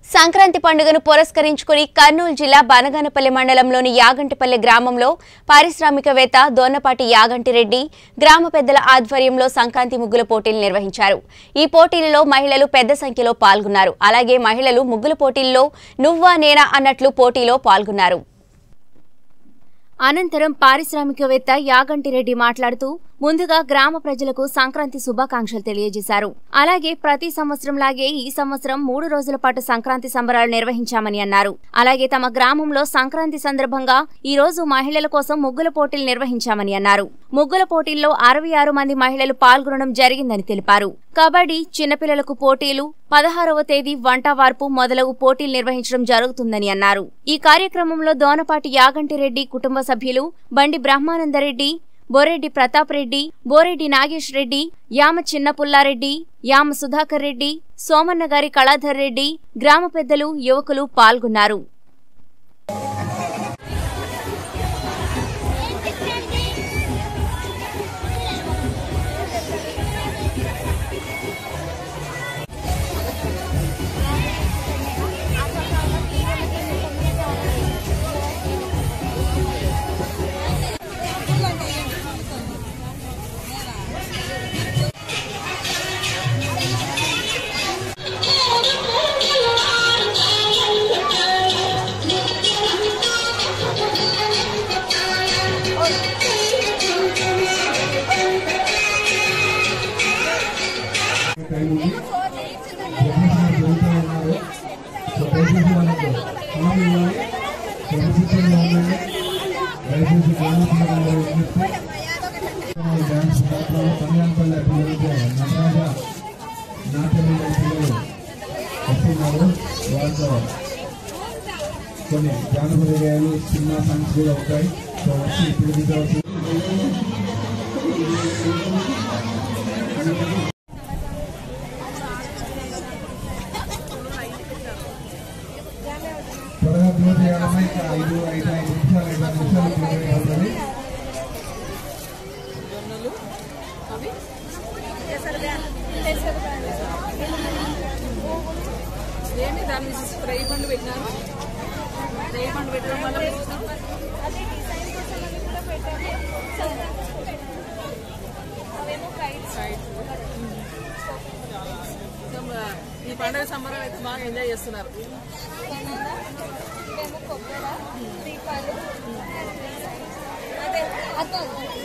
సంక్రాంతి పండుగను పురస్కరించుకుని కర్నూలు జిల్లా బనగానపల్లి మండలంలోని యాగంటిపల్లి గ్రామంలో పారిశ్రామికవేత్త దోన్నపాటి యాగంటిరెడ్డి గ్రామ పెద్దల ఆధ్వర్యంలో సంక్రాంతి ముగ్గుల పోటీలు నిర్వహించారు ఈ పోటీలలో మహిళలు పెద్ద సంఖ్యలో పాల్గొన్నారు అలాగే మహిళలు ముగ్గుల పోటీల్లో నువ్వా నేనా అన్నట్లు పోటీలో పాల్గొన్నారు అనంతరం పారిశ్రామికవేత్త యాగంటిరెడ్డి మాట్లాడుతూ ముందుగా గ్రామ ప్రజలకు సంక్రాంతి శుభాకాంక్షలు తెలియజేశారు అలాగే ప్రతి సంవత్సరం లాగే ఈ సంవత్సరం మూడు రోజుల పాటు సంక్రాంతి సంబరాలు నిర్వహించామని అన్నారు అలాగే తమ గ్రామంలో సంక్రాంతి సందర్భంగా ఈ రోజు మహిళల కోసం ముగ్గుల పోటీలు నిర్వహించామని అన్నారు ముగ్గుల పోటీల్లో అరవై ఆరు మంది మహిళలు పాల్గొనడం జరిగిందని తెలిపారు కబడ్డీ చిన్నపిల్లలకు పోటీలు పదహారవ తేదీ వంట వార్పు మొదలగు పోటీలు నిర్వహించడం జరుగుతుందని అన్నారు ఈ కార్యక్రమంలో దోనపాటి యాగంటిరెడ్డి కుటుంబ సభ్యులు బండి బ్రహ్మానందరెడ్డి బోరెడ్డి ప్రతాప్ రెడ్డి బోరెడ్డి నాగేష్ రెడ్డి యామ చిన్న పుల్లారెడ్డి యామ సుధాకర్ రెడ్డి సోమన్న గారి కళాధర్ రెడ్డి గ్రామ పెద్దలు యువకులు పాల్గొన్నారు టైం ఉంది ప్రొఫెసర్ జరుగుతూ ఉన్నారు సో దయచేసి వాళ్ళకు హామీ ఇవ్వాలి క్రమశిక్షణగా ఉండండి దయచేసి గ్రామస్తులందరూ విజ్ఞప్తి డ్యాన్స్ కార్యక్రమం కళ్యాణపల్లి పిల్లలతో నటరాజ నాట్యమైన పిల్లలు వస్తున్నారు వాళ్ళతో కొన్ని జానపద గేయాలు సినిమా సాంగ్స్ కూడా ఉంటాయి సో వచ్చి పిలిపించవలసి త్వరగా క్లోజ్ చేయాలమ్మా ఇంకా ఐదు ఐదు ఐదు నిమిషాలు ఐదు ఆరు నిమిషాలు క్లోజ్ అయిపోతుంది ఏంటి దాన్ని స్ప్రే పండు పెట్టినారు స్ప్రే పండు పెట్టడం వల్ల ఈ పండుగ సంబరం అయితే బాగా ఎంజాయ్ చేస్తున్నారు మేము కొబ్బరి దీపాలు అదే అర్థం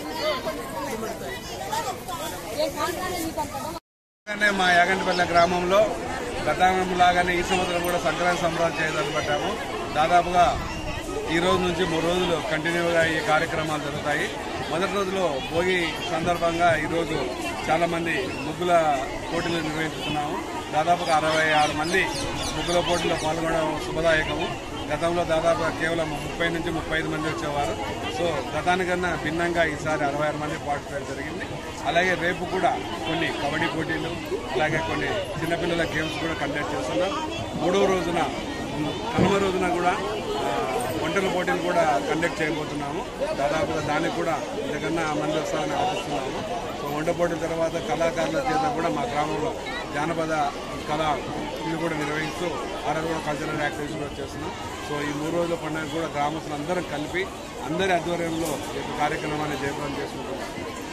ఏ కాంతాన్ని నీకు అంతగా అలానే మా యాగంటిపల్లె గ్రామంలో గతానం లాగానే ఈ సంవత్సరం కూడా సంక్రాంతి సంబరాలు చేయడానికి పట్టాము దాదాపుగా ఈ రోజు నుంచి మూడు రోజులు కంటిన్యూగా ఈ కార్యక్రమాలు జరుగుతాయి మొదటి రోజులో భోగి సందర్భంగా ఈరోజు చాలా మంది ముగ్గుల పోటీలు నిర్వహిస్తున్నాము దాదాపుగా అరవై ఆరు మంది ముగ్గుల పోటీలో పాల్గొనడం శుభదాయకము గతంలో దాదాపుగా కేవలం ముప్పై నుంచి ముప్పై ఐదు మంది వచ్చేవారు సో గతానికన్నా భిన్నంగా ఈసారి అరవై ఆరు మంది పార్టిసిపేట్ జరిగింది అలాగే రేపు కూడా కొన్ని కబడ్డీ పోటీలు అలాగే కొన్ని చిన్నపిల్లల గేమ్స్ కూడా కండక్ట్ చేస్తున్నాం మూడవ రోజున కనుమ రోజున కూడా ఆ, వంటల పోటీలు కూడా కండక్ట్ చేయబోతున్నాము దాదాపుగా దానికి కూడా ఇంతకన్నా మంది వస్తారని ఆశిస్తున్నాము సో వంట పోటీల తర్వాత కళాకారుల చేత కూడా మా గ్రామంలో జానపద కళ ఇది కూడా నిర్వహిస్తూ ఆ రోజు కూడా కల్చరల్ యాక్టివిటీస్ కూడా చేస్తున్నాం సో ఈ మూడు రోజుల పండుగ కూడా గ్రామస్తులు అందరం కలిపి అందరి ఆధ్వర్యంలో ఈ యొక్క కార్యక్రమాన్ని జయప్రదం చేసుకుంటున్నాం